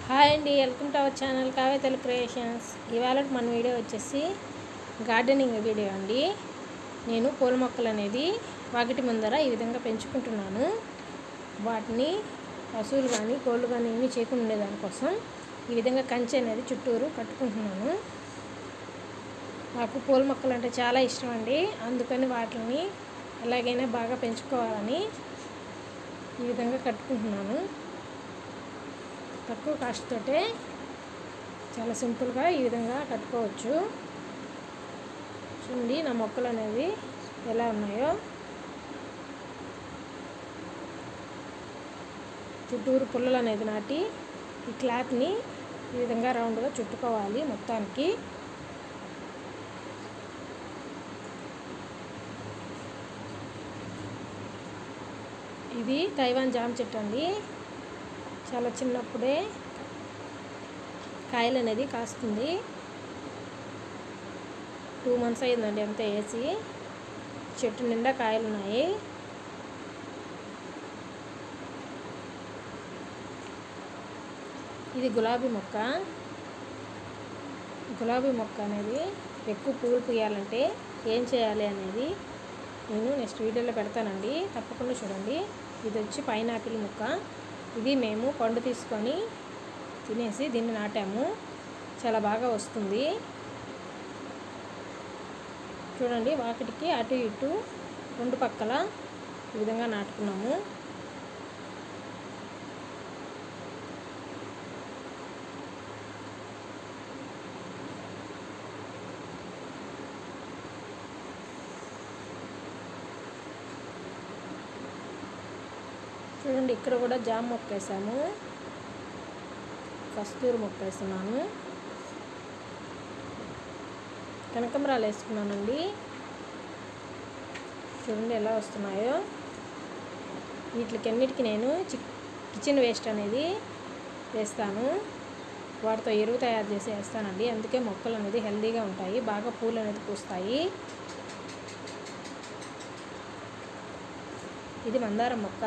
hi అండి welcome to our channel Kaave Telugu creations ఇవాళ మన వీడియో వచ్చేసి గార్డెనింగ్ వీడియో అండి నేను పూల మొక్కలు అనేది వాకిటి ముందర ఈ విధంగా పెంచుకుంటున్నాను వాటిని పశువులు కానీ కోళ్ళు కానీ ఏమీ చేయకుండా ఉండేదానికోసం ఈ విధంగా కంచె అనేది చుట్టూరు కట్టుకుంటున్నాను నాకు పూల మొక్కలు అంటే చాలా ఇష్టం అండి అందుకని వాటిని ఎలాగైనా బాగా పెంచుకోవాలని ఈ విధంగా కట్టుకుంటున్నాను తక్కువ కాస్ట్ తోటే చాలా సింపుల్గా ఈ విధంగా కట్టుకోవచ్చు చూడండి నా మొక్కలు అనేవి ఎలా ఉన్నాయో చుట్టూరు పుల్లలు అనేది నాటి ఈ క్లాత్ని ఈ విధంగా రౌండ్గా చుట్టుకోవాలి మొత్తానికి ఇది తైవాన్ జామ చెట్టు అండి చాలా చిన్నప్పుడే కాయలు అనేది కాస్తుంది టూ మంత్స్ అయిందండి అంతే వేసి చెట్టు నిండా కాయలు ఉన్నాయి ఇది గులాబీ మొక్క గులాబీ మొక్క అనేది ఎక్కువ పువ్వులు పూయాలంటే ఏం చేయాలి అనేది నేను నెక్స్ట్ వీడియోలో పెడతానండి తప్పకుండా చూడండి ఇది వచ్చి పైనాపిల్ మొక్క ఇది మేము పండు తీసుకొని తినేసి దీన్ని నాటాము చాలా బాగా వస్తుంది చూడండి వాకిటికి అటు ఇటు రెండు పక్కల ఈ విధంగా నాటుకున్నాము చూడండి ఇక్కడ కూడా జామ మొక్క వేసాము కస్తూరి మొక్క వేస్తున్నాను కనకంబరాలు వేసుకున్నానండి చూడండి ఎలా వస్తున్నాయో వీటికి అన్నిటికీ నేను చి కిచెన్ వేస్ట్ అనేది వేస్తాను వాటితో ఎరువు తయారు చేసి వేస్తానండి అందుకే మొక్కలు అనేది హెల్తీగా ఉంటాయి బాగా పూలు అనేది పూస్తాయి ఇది మందారం మొక్క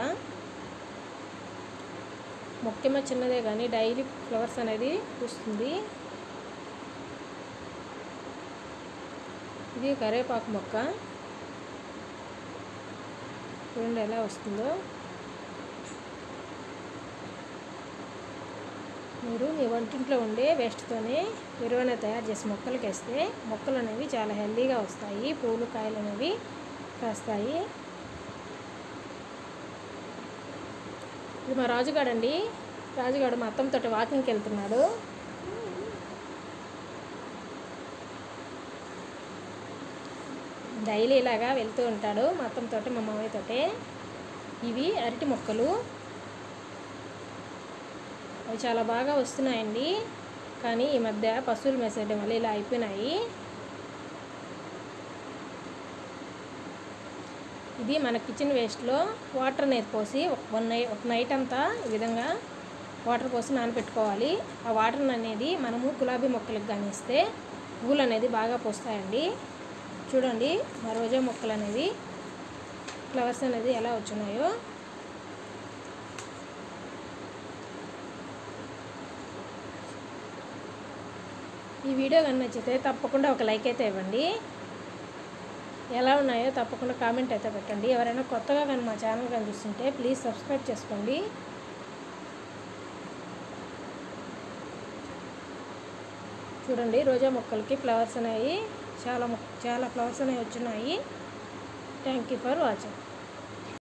మొక్కేమో చిన్నదే కానీ డైలీ ఫ్లవర్స్ అనేది పూస్తుంది ఇది కరివేపాకు మొక్క చూడండి ఎలా వస్తుందో మీరు మీ వంటింట్లో ఉండే వేస్ట్తోనే ఎరువునే తయారు చేసి మొక్కలకి వేస్తే మొక్కలు అనేవి చాలా హెల్తీగా వస్తాయి పూలు కాయలు అనేవి కాస్తాయి ఇది మా రాజుగాడు అండి రాజుగాడు మా అత్తమ్మతో వాకింగ్కి వెళ్తున్నాడు డైలీ ఇలాగా వెళ్తూ ఉంటాడు మా అత్తమ్మతో మా మామయ్యతో ఇవి అరటి మొక్కలు అవి చాలా బాగా వస్తున్నాయండి కానీ ఈ మధ్య పశువులు మేసేయడం వల్ల ఇలా అయిపోయినాయి ఇది మన కిచెన్ వేస్ట్లో వాటర్ అనేది పోసి వన్ నైట్ ఒక నైట్ అంతా ఈ విధంగా వాటర్ పోసి నానబెట్టుకోవాలి ఆ వాటర్ అనేది మనము గులాబీ మొక్కలకు కానీ ఇస్తే పూలు అనేది బాగా పోస్తాయండి చూడండి మా రోజా మొక్కలు అనేవి ఫ్లవర్స్ అనేది ఎలా వచ్చున్నాయో ఈ వీడియో కానీ నచ్చితే తప్పకుండా ఒక లైక్ అయితే ఇవ్వండి ఎలా ఉన్నాయో తప్పకుండా కామెంట్ అయితే పెట్టండి ఎవరైనా కొత్తగా కానీ మా ఛానల్ కానీ చూస్తుంటే ప్లీజ్ సబ్స్క్రైబ్ చేసుకోండి చూడండి రోజా మొక్కలకి ఫ్లవర్స్ అనేవి చాలా చాలా ఫ్లవర్స్ అనేవి వచ్చినాయి థ్యాంక్ యూ ఫర్ వాచింగ్